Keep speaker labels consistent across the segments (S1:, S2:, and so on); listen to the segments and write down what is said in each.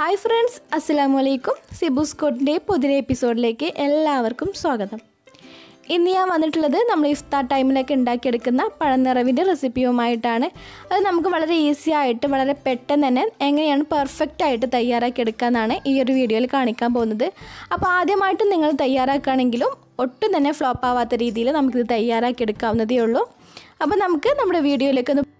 S1: hi friends അസ്സലാമു അലൈക്കും സിബൂസ് കോട്ടിൻ്റെ പുതിയ എപ്പിസോഡിലേക്ക് എല്ലാവർക്കും സ്വാഗതം ഇന്ന് ഞാൻ വന്നിട്ടുള്ളത് നമ്മൾ ഇഫ്താർ ടൈമിലൊക്കെ ഉണ്ടാക്കിയെടുക്കുന്ന പഴനിറവിൻ്റെ റെസിപ്പിയുമായിട്ടാണ് അത് നമുക്ക് വളരെ ഈസി ആയിട്ട് വളരെ പെട്ടെന്ന് തന്നെ എങ്ങനെയാണ് പെർഫെക്റ്റ് ആയിട്ട് തയ്യാറാക്കി എടുക്കാമെന്നാണ് ഈ ഒരു വീഡിയോയിൽ കാണിക്കാൻ പോകുന്നത് അപ്പോൾ ആദ്യമായിട്ട് നിങ്ങൾ തയ്യാറാക്കുകയാണെങ്കിലും ഒട്ടും തന്നെ ഫ്ലോപ്പ് ആവാത്ത രീതിയിൽ നമുക്കിത് തയ്യാറാക്കി എടുക്കാവുന്നതേ ഉള്ളൂ അപ്പോൾ നമുക്ക് നമ്മുടെ വീഡിയോയിലേക്ക് ഒന്ന്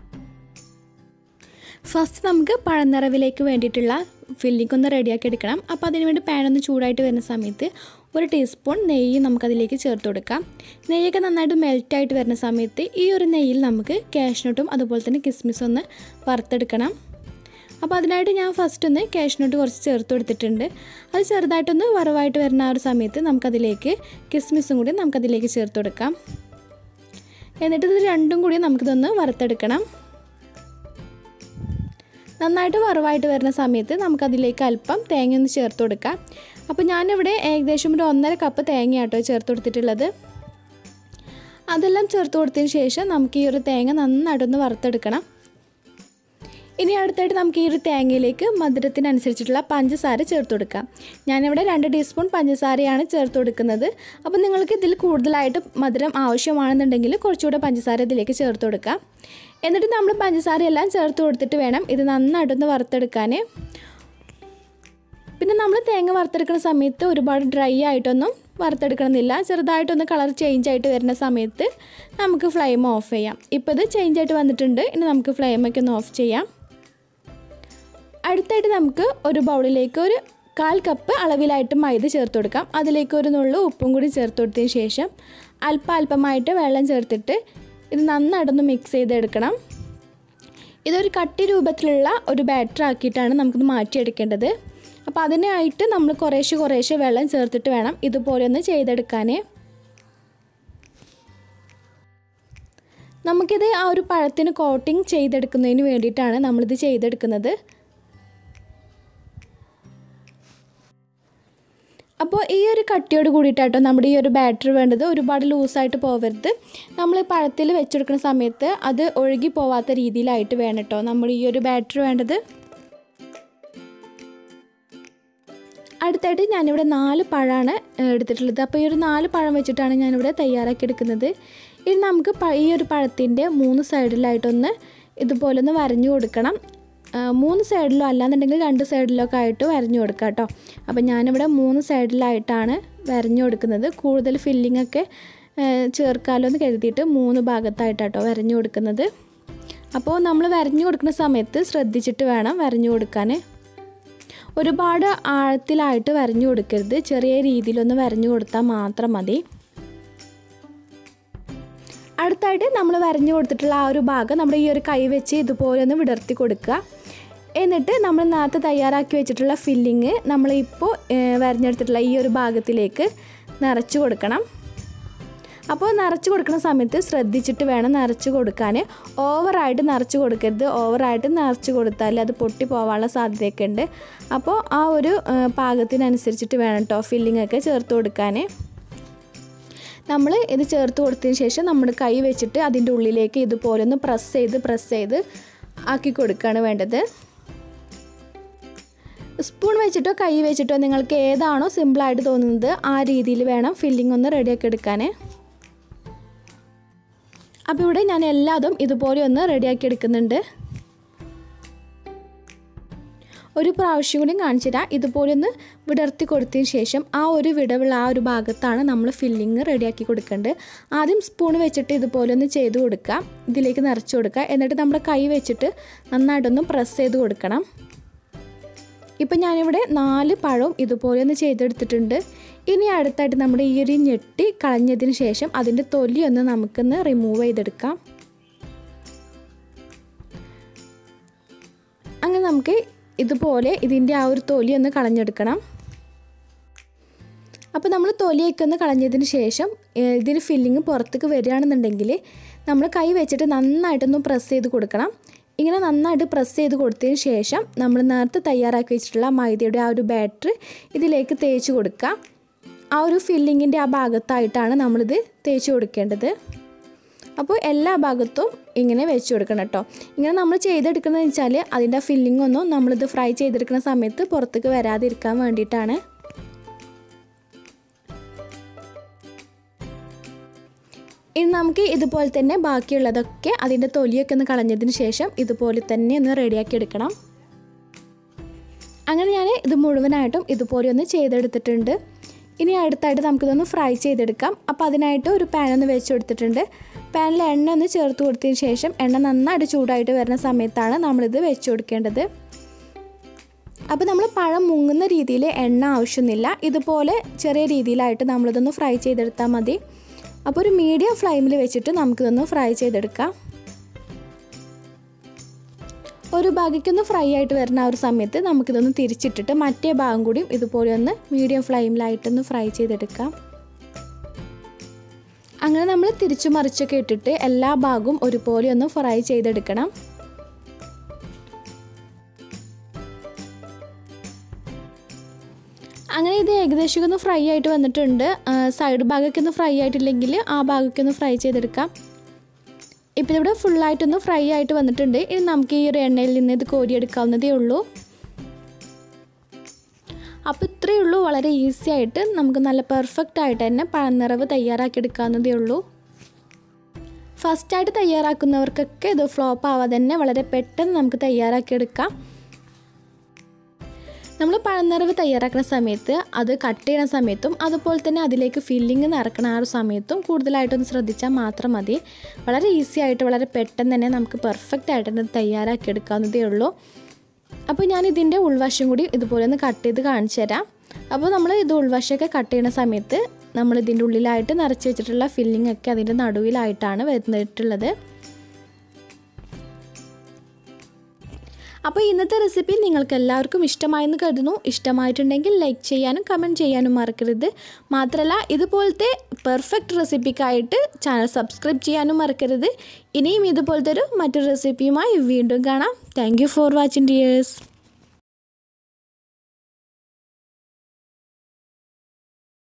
S1: ഫസ്റ്റ് നമുക്ക് പഴനിറവിലേക്ക് വേണ്ടിയിട്ടുള്ള ഫില്ലിംഗ് ഒന്ന് റെഡിയാക്കി എടുക്കണം അപ്പോൾ അതിന് വേണ്ടി പാൻ ഒന്ന് ചൂടായിട്ട് വരുന്ന സമയത്ത് ഒരു ടീസ്പൂൺ നെയ്യ് നമുക്കതിലേക്ക് ചേർത്ത് കൊടുക്കാം നെയ്യൊക്കെ നന്നായിട്ട് മെൽറ്റായിട്ട് വരുന്ന സമയത്ത് ഈ ഒരു നെയ്യിൽ നമുക്ക് കാഷ്നട്ടും അതുപോലെ തന്നെ കിസ്മിസ് ഒന്ന് വറുത്തെടുക്കണം അപ്പോൾ അതിനായിട്ട് ഞാൻ ഫസ്റ്റ് ഒന്ന് കാഷ്നട്ട് കുറച്ച് ചേർത്ത് കൊടുത്തിട്ടുണ്ട് അത് ചെറുതായിട്ടൊന്ന് വറവായിട്ട് വരുന്ന ആ ഒരു സമയത്ത് നമുക്കതിലേക്ക് കിസ്മിസും കൂടി നമുക്കതിലേക്ക് ചേർത്ത് കൊടുക്കാം എന്നിട്ട് ഇത് രണ്ടും കൂടി നമുക്കിതൊന്ന് വറുത്തെടുക്കണം നന്നായിട്ട് വറവായിട്ട് വരുന്ന സമയത്ത് നമുക്കതിലേക്ക് അല്പം തേങ്ങ ഒന്ന് ചേർത്ത് കൊടുക്കാം അപ്പോൾ ഞാനിവിടെ ഏകദേശം ഒരു ഒന്നര കപ്പ് തേങ്ങയാട്ടോ ചേർത്ത് കൊടുത്തിട്ടുള്ളത് അതെല്ലാം ചേർത്ത് കൊടുത്തതിന് ശേഷം നമുക്ക് ഈ ഒരു തേങ്ങ നന്നായിട്ടൊന്ന് വറുത്തെടുക്കണം ഇനി അടുത്തായിട്ട് നമുക്ക് ഈ ഒരു തേങ്ങയിലേക്ക് മധുരത്തിനനുസരിച്ചിട്ടുള്ള പഞ്ചസാര ചേർത്ത് കൊടുക്കാം ഞാനിവിടെ രണ്ട് ടീസ്പൂൺ പഞ്ചസാരയാണ് ചേർത്ത് കൊടുക്കുന്നത് അപ്പോൾ നിങ്ങൾക്ക് ഇതിൽ കൂടുതലായിട്ട് മധുരം ആവശ്യമാണെന്നുണ്ടെങ്കിൽ കുറച്ചുകൂടെ പഞ്ചസാര ഇതിലേക്ക് ചേർത്ത് കൊടുക്കാം എന്നിട്ട് നമ്മൾ പഞ്ചസാര എല്ലാം ചേർത്ത് കൊടുത്തിട്ട് വേണം ഇത് നന്നായിട്ടൊന്ന് വറുത്തെടുക്കാൻ പിന്നെ നമ്മൾ തേങ്ങ വറുത്തെടുക്കുന്ന സമയത്ത് ഒരുപാട് ഡ്രൈ ആയിട്ടൊന്നും വറുത്തെടുക്കണമെന്നില്ല ചെറുതായിട്ടൊന്ന് കളർ ചേഞ്ച് ആയിട്ട് വരുന്ന സമയത്ത് നമുക്ക് ഫ്ലെയിം ഓഫ് ചെയ്യാം ഇപ്പോൾ ഇത് ചേഞ്ച് ആയിട്ട് വന്നിട്ടുണ്ട് ഇനി നമുക്ക് ഫ്ലെയിമൊക്കെ ഒന്ന് ഓഫ് ചെയ്യാം അടുത്തായിട്ട് നമുക്ക് ഒരു ബൗളിലേക്ക് ഒരു കാൽ കപ്പ് അളവിലായിട്ട് മൈദ ചേർത്ത് കൊടുക്കാം അതിലേക്ക് ഒരു നുള്ളു ഉപ്പും കൂടി ചേർത്ത് കൊടുത്തതിന് ശേഷം അല്പം അല്പമായിട്ട് വെള്ളം ചേർത്തിട്ട് ഇത് നന്നായിട്ടൊന്ന് മിക്സ് ചെയ്തെടുക്കണം ഇതൊരു കട്ടി രൂപത്തിലുള്ള ഒരു ബാറ്റർ ആക്കിയിട്ടാണ് നമുക്കിത് മാറ്റിയെടുക്കേണ്ടത് അപ്പോൾ അതിനായിട്ട് നമ്മൾ കുറേശ്ശെ കുറേശ്ശെ വെള്ളം ചേർത്തിട്ട് വേണം ഇതുപോലെ ഒന്ന് ചെയ്തെടുക്കാൻ നമുക്കിത് ആ ഒരു പഴത്തിന് കോട്ടിങ് ചെയ്തെടുക്കുന്നതിന് വേണ്ടിയിട്ടാണ് നമ്മളിത് ചെയ്തെടുക്കുന്നത് അപ്പോൾ ഈ ഒരു കട്ടിയോട് കൂടിയിട്ടാട്ടോ നമ്മുടെ ഈ ഒരു ബാറ്ററി വേണ്ടത് ഒരുപാട് ലൂസായിട്ട് പോകരുത് നമ്മൾ പഴത്തിൽ വെച്ചെടുക്കുന്ന സമയത്ത് അത് ഒഴുകി പോവാത്ത രീതിയിലായിട്ട് വേണം കേട്ടോ നമ്മൾ ഈ ഒരു ബാറ്ററി വേണ്ടത് അടുത്തായിട്ട് ഞാനിവിടെ നാല് പഴമാണ് എടുത്തിട്ടുള്ളത് അപ്പോൾ ഈ ഒരു നാല് പഴം വെച്ചിട്ടാണ് ഞാനിവിടെ തയ്യാറാക്കി എടുക്കുന്നത് ഇനി നമുക്ക് ഈ ഒരു പഴത്തിൻ്റെ മൂന്ന് സൈഡിലായിട്ടൊന്ന് ഇതുപോലെ ഒന്ന് വരഞ്ഞു കൊടുക്കണം മൂന്ന് സൈഡിലോ അല്ലാന്നുണ്ടെങ്കിൽ രണ്ട് സൈഡിലൊക്കെ ആയിട്ട് വരഞ്ഞു കൊടുക്കുക കേട്ടോ അപ്പോൾ ഞാനിവിടെ മൂന്ന് സൈഡിലായിട്ടാണ് വരഞ്ഞു കൊടുക്കുന്നത് കൂടുതൽ ഫില്ലിംഗ് ഒക്കെ ചേർക്കാമല്ലോ എന്ന് കരുതിയിട്ട് മൂന്ന് ഭാഗത്തായിട്ടാട്ടോ വരഞ്ഞു കൊടുക്കുന്നത് അപ്പോൾ നമ്മൾ വരഞ്ഞു കൊടുക്കുന്ന സമയത്ത് ശ്രദ്ധിച്ചിട്ട് വേണം വരഞ്ഞു കൊടുക്കാൻ ഒരുപാട് ആഴത്തിലായിട്ട് വരഞ്ഞു കൊടുക്കരുത് ചെറിയ രീതിയിലൊന്ന് വരഞ്ഞു കൊടുത്താൽ മാത്രം മതി അടുത്തായിട്ട് നമ്മൾ വരഞ്ഞു കൊടുത്തിട്ടുള്ള ആ ഒരു ഭാഗം നമ്മുടെ ഈ ഒരു കൈ വെച്ച് ഇതുപോലെ ഒന്ന് വിടർത്തി കൊടുക്കുക എന്നിട്ട് നമ്മൾ നേരത്തെ തയ്യാറാക്കി വെച്ചിട്ടുള്ള ഫില്ലിങ് നമ്മളിപ്പോൾ വരഞ്ഞെടുത്തിട്ടുള്ള ഈ ഒരു ഭാഗത്തിലേക്ക് നിറച്ച് കൊടുക്കണം അപ്പോൾ നിറച്ച് കൊടുക്കുന്ന സമയത്ത് ശ്രദ്ധിച്ചിട്ട് വേണം നിറച്ച് കൊടുക്കാൻ ഓവറായിട്ട് നിറച്ച് കൊടുക്കരുത് ഓവറായിട്ട് നിറച്ച് കൊടുത്താൽ അത് പൊട്ടി പോകാനുള്ള സാധ്യതയൊക്കെ ഉണ്ട് അപ്പോൾ ആ ഒരു പാകത്തിനനുസരിച്ചിട്ട് വേണം കേട്ടോ ഫില്ലിംഗ് ഒക്കെ ചേർത്ത് കൊടുക്കാൻ നമ്മൾ ഇത് ചേർത്ത് കൊടുത്തതിന് ശേഷം നമ്മൾ കൈ വെച്ചിട്ട് അതിൻ്റെ ഉള്ളിലേക്ക് ഇതുപോലെ ഒന്ന് പ്രസ് ചെയ്ത് പ്രസ് ചെയ്ത് ആക്കി കൊടുക്കുകയാണ് വേണ്ടത് സ്പൂൺ വെച്ചിട്ടോ കൈ വെച്ചിട്ടോ നിങ്ങൾക്ക് ഏതാണോ സിമ്പിളായിട്ട് തോന്നുന്നത് ആ രീതിയിൽ വേണം ഫില്ലിംഗ് ഒന്ന് റെഡിയാക്കി എടുക്കാൻ അപ്പോൾ ഇവിടെ ഞാൻ എല്ലാതും ഇതുപോലെ ഒന്ന് റെഡിയാക്കി എടുക്കുന്നുണ്ട് ഒരു പ്രാവശ്യം കൂടി കാണിച്ചു തരാം ഇതുപോലെ ഒന്ന് വിടർത്തി കൊടുത്തതിന് ശേഷം ആ ഒരു വിടവുള്ള ആ ഒരു ഭാഗത്താണ് നമ്മൾ ഫില്ലിങ് റെഡിയാക്കി കൊടുക്കേണ്ടത് ആദ്യം സ്പൂൺ വെച്ചിട്ട് ഇതുപോലെ ഒന്ന് ചെയ്ത് കൊടുക്കുക ഇതിലേക്ക് നിറച്ച് കൊടുക്കുക എന്നിട്ട് നമ്മുടെ കൈ വെച്ചിട്ട് നന്നായിട്ടൊന്ന് പ്രസ് ചെയ്ത് കൊടുക്കണം ഇപ്പം ഞാനിവിടെ നാല് പഴവും ഇതുപോലെ ഒന്ന് ചെയ്തെടുത്തിട്ടുണ്ട് ഇനി അടുത്തായിട്ട് നമ്മുടെ ഈ ഒരു ഞെട്ടി കളഞ്ഞതിന് ശേഷം അതിൻ്റെ തൊലി ഒന്ന് നമുക്കൊന്ന് റിമൂവ് ചെയ്തെടുക്കാം അങ്ങനെ നമുക്ക് ഇതുപോലെ ഇതിൻ്റെ ആ ഒരു തൊലി ഒന്ന് കളഞ്ഞെടുക്കണം അപ്പോൾ നമ്മൾ തൊലിയൊക്കെ ഒന്ന് കളഞ്ഞതിന് ശേഷം ഇതിന് ഫില്ലിങ് പുറത്തേക്ക് വരികയാണെന്നുണ്ടെങ്കിൽ നമ്മൾ കൈ വെച്ചിട്ട് നന്നായിട്ടൊന്ന് പ്രസ് ചെയ്ത് കൊടുക്കണം ഇങ്ങനെ നന്നായിട്ട് പ്രസ് ചെയ്ത് കൊടുത്തതിന് ശേഷം നമ്മൾ നേരത്തെ തയ്യാറാക്കി വെച്ചിട്ടുള്ള മൈദയുടെ ആ ഒരു ബാറ്റർ ഇതിലേക്ക് തേച്ച് കൊടുക്കുക ആ ഒരു ഫില്ലിങ്ങിൻ്റെ ആ ഭാഗത്തായിട്ടാണ് നമ്മളിത് തേച്ച് കൊടുക്കേണ്ടത് അപ്പോൾ എല്ലാ ഭാഗത്തും ഇങ്ങനെ വെച്ച് കൊടുക്കണം കേട്ടോ ഇങ്ങനെ നമ്മൾ ചെയ്തെടുക്കുന്നതെന്ന് വെച്ചാൽ അതിൻ്റെ ഫില്ലിംഗ് ഒന്നും നമ്മളിത് ഫ്രൈ ചെയ്തെടുക്കുന്ന സമയത്ത് പുറത്തേക്ക് വരാതിരിക്കാൻ വേണ്ടിയിട്ടാണ് ഇനി നമുക്ക് ഇതുപോലെ തന്നെ ബാക്കിയുള്ളതൊക്കെ അതിൻ്റെ തൊലിയൊക്കെ ഒന്ന് കളഞ്ഞതിന് ശേഷം ഇതുപോലെ തന്നെ ഒന്ന് റെഡിയാക്കി എടുക്കണം അങ്ങനെ ഞാൻ ഇത് മുഴുവനായിട്ടും ഇതുപോലെ ഒന്ന് ചെയ്തെടുത്തിട്ടുണ്ട് ഇനി അടുത്തായിട്ട് നമുക്കിതൊന്ന് ഫ്രൈ ചെയ്തെടുക്കാം അപ്പോൾ അതിനായിട്ട് ഒരു പാൻ ഒന്ന് വെച്ച് കൊടുത്തിട്ടുണ്ട് പാനിൽ എണ്ണ ഒന്ന് ചേർത്ത് കൊടുത്തതിന് ശേഷം എണ്ണ നന്നായിട്ട് ചൂടായിട്ട് വരുന്ന സമയത്താണ് നമ്മളിത് വെച്ച് കൊടുക്കേണ്ടത് അപ്പോൾ നമ്മൾ പഴം മുങ്ങുന്ന രീതിയിൽ എണ്ണ ആവശ്യമൊന്നുമില്ല ഇതുപോലെ ചെറിയ രീതിയിലായിട്ട് നമ്മളിതൊന്ന് ഫ്രൈ ചെയ്തെടുത്താൽ മതി അപ്പോൾ ഒരു മീഡിയം ഫ്ലെയിമിൽ വെച്ചിട്ട് നമുക്കിതൊന്ന് ഫ്രൈ ചെയ്തെടുക്കാം ഒരു ഭാഗിക്കൊന്ന് ഫ്രൈ ആയിട്ട് വരുന്ന ആ ഒരു സമയത്ത് നമുക്കിതൊന്ന് തിരിച്ചിട്ടിട്ട് മറ്റേ ഭാഗം കൂടിയും ഇതുപോലെ ഒന്ന് മീഡിയം ഫ്ലെയിമിലായിട്ടൊന്ന് ഫ്രൈ ചെയ്തെടുക്കാം അങ്ങനെ നമ്മൾ തിരിച്ചു മറിച്ചൊക്കെ ഇട്ടിട്ട് എല്ലാ ഭാഗവും ഒരുപോലെ ഒന്ന് ഫ്രൈ ചെയ്തെടുക്കണം അങ്ങനെ ഇത് ഏകദേശം ഒന്ന് ഫ്രൈ ആയിട്ട് വന്നിട്ടുണ്ട് സൈഡ് ഭാഗമൊക്കെ ഒന്ന് ഫ്രൈ ആയിട്ടില്ലെങ്കിൽ ആ ഭാഗമൊക്കെ ഒന്ന് ഫ്രൈ ചെയ്തെടുക്കാം ഇപ്പം ഇവിടെ ഫുള്ളായിട്ടൊന്ന് ഫ്രൈ ആയിട്ട് വന്നിട്ടുണ്ട് ഇനി നമുക്ക് ഈ ഒരു എണ്ണയിൽ നിന്ന് ഇത് കോരിയെടുക്കാവുന്നതേ ഉള്ളൂ അപ്പോൾ ഇത്രയേ ഉള്ളൂ വളരെ ഈസി ആയിട്ട് നമുക്ക് നല്ല പെർഫെക്റ്റ് ആയിട്ട് തന്നെ പഴനിറവ് തയ്യാറാക്കി എടുക്കാവുന്നതേ ഉള്ളൂ ഫസ്റ്റായിട്ട് തയ്യാറാക്കുന്നവർക്കൊക്കെ ഇത് ഫ്ലോപ്പ് ആവാതെ തന്നെ വളരെ പെട്ടെന്ന് നമുക്ക് തയ്യാറാക്കി എടുക്കാം നമ്മൾ പഴനിറവ് തയ്യാറാക്കുന്ന സമയത്ത് അത് കട്ട് ചെയ്യുന്ന സമയത്തും അതുപോലെ തന്നെ അതിലേക്ക് ഫില്ലിങ് നിറക്കണ ആ ഒരു സമയത്തും കൂടുതലായിട്ടൊന്ന് ശ്രദ്ധിച്ചാൽ മാത്രം മതി വളരെ ഈസി ആയിട്ട് വളരെ പെട്ടെന്ന് തന്നെ നമുക്ക് പെർഫെക്റ്റ് ആയിട്ട് തന്നെ തയ്യാറാക്കി എടുക്കാവുന്നതേ ഉള്ളൂ അപ്പോൾ ഞാൻ ഇതിൻ്റെ ഉൾവശം കൂടി ഇതുപോലെ ഒന്ന് കട്ട് ചെയ്ത് കാണിച്ചു തരാം അപ്പോൾ നമ്മൾ ഇത് ഉൾവശമൊക്കെ കട്ട് ചെയ്യുന്ന സമയത്ത് നമ്മൾ ഇതിൻ്റെ ഉള്ളിലായിട്ട് നിറച്ച് വെച്ചിട്ടുള്ള ഫില്ലിംഗ് ഒക്കെ അതിൻ്റെ നടുവിലായിട്ടാണ് വരുന്നിട്ടുള്ളത് അപ്പോൾ ഇന്നത്തെ റെസിപ്പി നിങ്ങൾക്ക് എല്ലാവർക്കും ഇഷ്ടമായെന്ന് കരുതുന്നു ഇഷ്ടമായിട്ടുണ്ടെങ്കിൽ ലൈക്ക് ചെയ്യാനും കമൻറ്റ് ചെയ്യാനും മറക്കരുത് മാത്രമല്ല ഇതുപോലത്തെ പെർഫെക്റ്റ് റെസിപ്പിക്കായിട്ട് ചാനൽ സബ്സ്ക്രൈബ് ചെയ്യാനും മറക്കരുത് ഇനിയും ഇതുപോലത്തെ ഒരു മറ്റൊരു റെസിപ്പിയുമായി വീണ്ടും കാണാം താങ്ക് ഫോർ വാച്ചിങ് ഡിയേഴ്സ്